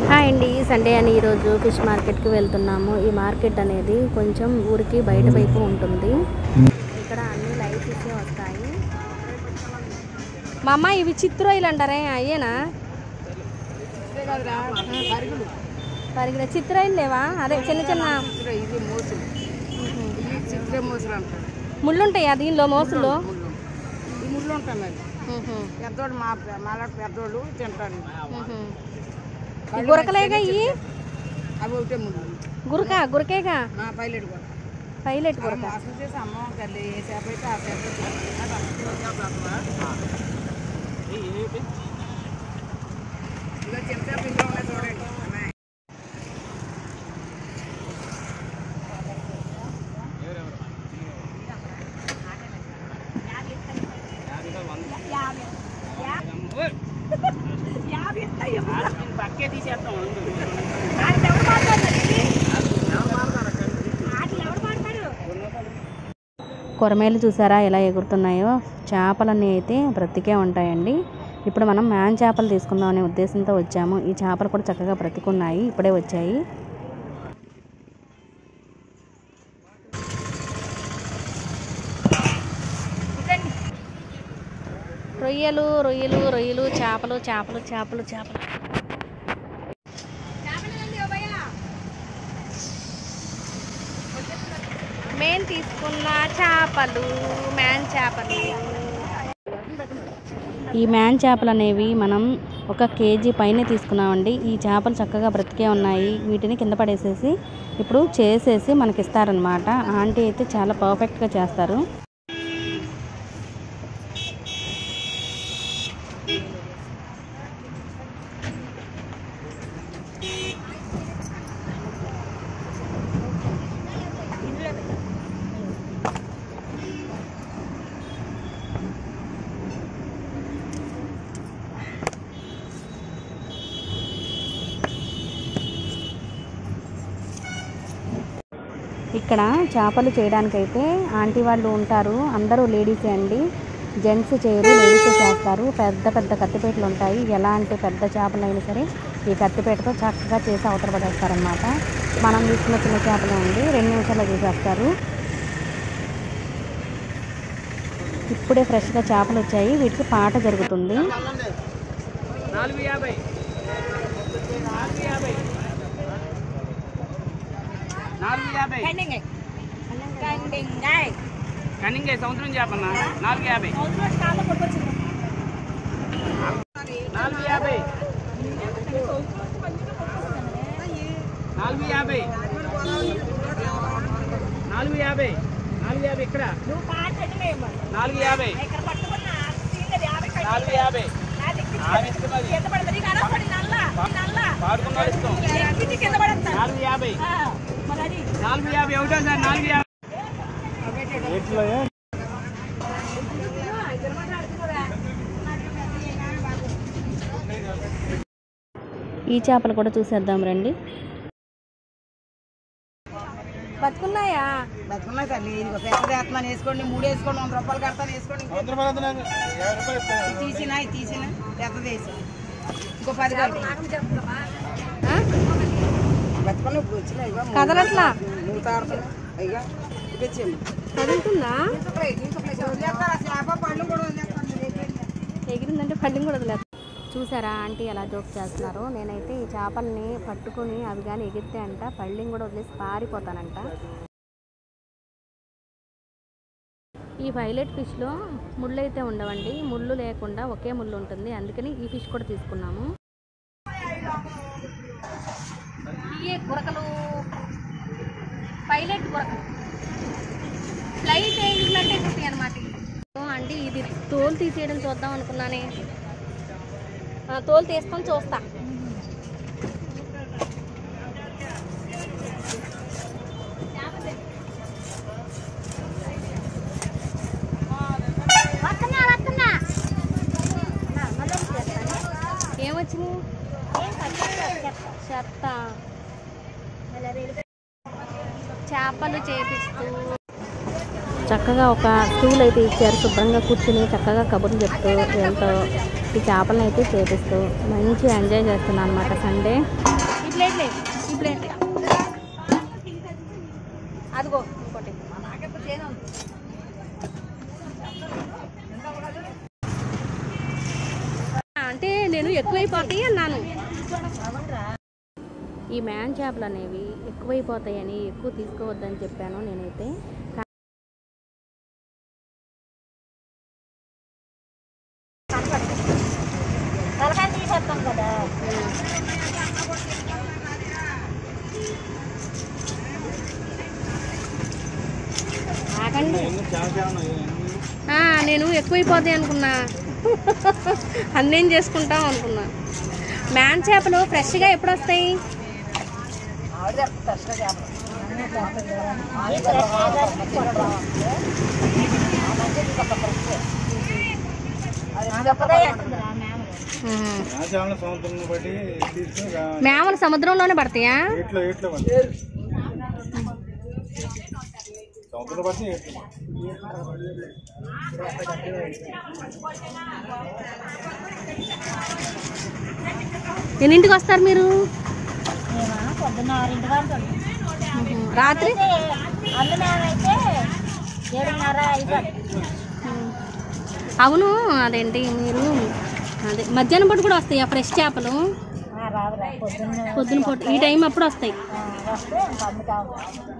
Hi అండి Sunday అని ఈరోజు ఫిష్ మార్కెట్కి వెళ్తున్నాము ఈ మార్కెట్ అనేది కొంచెం ఊరికి బయట వైపు ఉంటుంది ఇక్కడ అన్ని లైవ్ ఫిష్ వస్తాయి మా అమ్మ ఇవి చిత్రోయిలు అంటారే అయ్యేనా పరిగిన చిత్రాయిలు లేవా అదే చిన్న చిన్న ఇది మోసులు ఇది చిత్రే మోసులు అంటారు ముళ్ళుంటాయా దీనిలో మోసులు ముళ్ళు ఈ ముళ్ళు ఉంటాయి మరి మ్హూ. పెద్దోడు మా మాలా పెద్దోళ్ళు తింటారు మ్హూ. ఈ గురకలేగా ఇవి అవి ఒకటే ముళ్ళు గురక గురకేగా మా పైలట్ కూడా పైలట్ గురక మాసం చేసి అమ్మం తల్లి ఏ చేప అయితే ఆ చేప ఇలా చిన్న చేప ఇంట్లో ఉన్నాయి చూడండి అమ్మాయి. కొరమేలు చూసారా ఎలా ఎగురుతున్నాయో చేపలన్నీ అయితే బ్రతికే ఉంటాయండి ఇప్పుడు మనం మ్యాన్ చేపలు తీసుకుందాం అనే ఉద్దేశంతో వచ్చాము ఈ చేపలు కూడా చక్కగా బ్రతికున్నాయి ఇప్పుడే వచ్చాయి రొయ్యలు రొయ్యలు రొయ్యలు చేపలు చేపలు చేపలు చేపలు మేము తీసుకున్న చేపలు మ్యాన్ చేపలు ఈ మ్యాన్ చేపలు అనేవి మనం ఒక కేజీ పైనే తీసుకున్నామండి ఈ చేపలు చక్కగా బ్రతికే ఉన్నాయి వీటిని కింద పడేసేసి ఇప్పుడు చేసేసి మనకి ఇస్తారనమాట ఆంటీ అయితే చాలా పర్ఫెక్ట్గా చేస్తారు ఇక్కడ చేపలు చేయడానికైతే ఆంటీ వాళ్ళు ఉంటారు అందరూ లేడీసే అండి జెంట్స్ చేయరు లేడీసే చేస్తారు పెద్ద పెద్ద కత్తిపేటలు ఉంటాయి ఎలా అంటే పెద్ద చేపలైనా సరే ఈ కత్తిపేటతో చక్కగా చేసి అవతల పడేస్తారనమాట మనం తీసుకున్న చిన్న చేపలు అండి రెండు నిమిషాల్లో చేసేస్తారు ఇప్పుడే ఫ్రెష్గా చేపలు వచ్చాయి వీటికి పాట జరుగుతుంది నాలుగు యాభై నాలుగు యాభై నాలుగు యాభై కనింగే సంవత్సరం చేపన్నా నాలుగు యాభై నాలుగు యాభై నాలుగు యాభై నాలుగు యాభై నాలుగు యాభై ఇక్కడ నాలుగు యాభై నాలుగు యాభై ఆమె ఇస్తున్నది పాడుకున్నాడు ఇస్తాం నాలుగు యాభై నాలుగు యాభై ఒకటో సార్ నాలుగు యాభై ఈ చేపలు కూడా చూసేద్దాం రండి బతుకున్నాయా బతుకున్నాయి తల్లి ఇది ఒక పెద్ద వేస్తున్నాను వేసుకోండి మూడు వేసుకోండి వంద రూపాయలు కడతాను వేసుకోండి ఇది తీసినా ఇది తీసినా పెద్దది వేసి ఇంకో పది కలిపి బతుకున్నా ఇప్పుడు వచ్చినాయి ఇగో మూడు కదలట్లా మూడు తాడుతున్నాయి అయ్యా ఇది వచ్చేయండి కదులుతుందా వదిలేస్తారు ఆ చేప పళ్ళు కూడా వదిలేస్తారు మీరు వేసేయండి. ఎగిరిందంటే పళ్ళిం కూడా వదిలేదు చూసారా ఆంటీ ఎలా జోక్ చేస్తున్నారు నేనైతే ఈ చేపల్ని పట్టుకొని అవి కానీ ఎగిరితే అంట పళ్ళిం కూడా వదిలేసి పారిపోతానంట ఈ వైలెట్ ఫిష్లో ముళ్ళు అయితే ఉండవండి ముళ్ళు లేకుండా ఒకే ముళ్ళు ఉంటుంది అందుకని ఈ ఫిష్ కూడా తీసుకున్నాము ఇయే గురకలు పైలట్ గురకలు ఫ్లైట్ వేయించినట్టే కుట్టి అనమాట అంటే ఇది తోలు తీసేయడం చూద్దాం అనుకున్నానే ఆ, తోలు తీసుకొని చూస్తా ఏమొచ్చినాయి చెత్త చేపలు చేపిస్తూ చక్కగా ఒక స్టూల్ అయితే ఇచ్చారు శుభ్రంగా కూర్చుని చక్కగా కబుర్లు చెప్తూ ఎంతో ఈ చేపలను అయితే చేపిస్తూ మంచి ఎంజాయ్ చేస్తున్నాను అనమాట సండే ఈ ప్లేట్ లేదు ఈ ప్లేట్ లేదు అదిగో ఇంకోటి అంటే నేను ఎక్కువైపోతాయి అన్నాను ఈ మ్యాన్ చేపలు అనేవి ఎక్కువైపోతాయని ఎక్కువ తీసుకోవద్దని చెప్పాను నేనైతే కా- తలకాయ తీసేస్తాం కదా ఆగండి ఆ, నేను ఎక్కువైపోతాయి అనుకున్నా అన్నేం చేసుకుంటాం అనుకున్నా మ్యాన్ చేపలు ఫ్రెష్గా ఎప్పుడు వస్తాయి ఉహు. సంవత్సరం బట్టి తీసుకుని మేమలు సముద్రంలోనే పడతాయా ఎట్లో ఎట్లో సంవత్సరం బట్టి ఎట్లో ఎన్నింటికి వస్తారు మీరు పొద్దున్న ఆరింటి వరకు ఉహు. రాత్రి అందులోనైతే ఏడున్నర అయిపోతుంది అవును అదేంటి మీరు అదే మధ్యాహ్నం పూట కూడా వస్తాయి ఆ ఫ్రెష్ చేపలు రాదు రా పొద్దున్న పొద్దున పూట ఈ టైం అప్పుడు వస్తాయి వస్తే ఇంకా అందుకు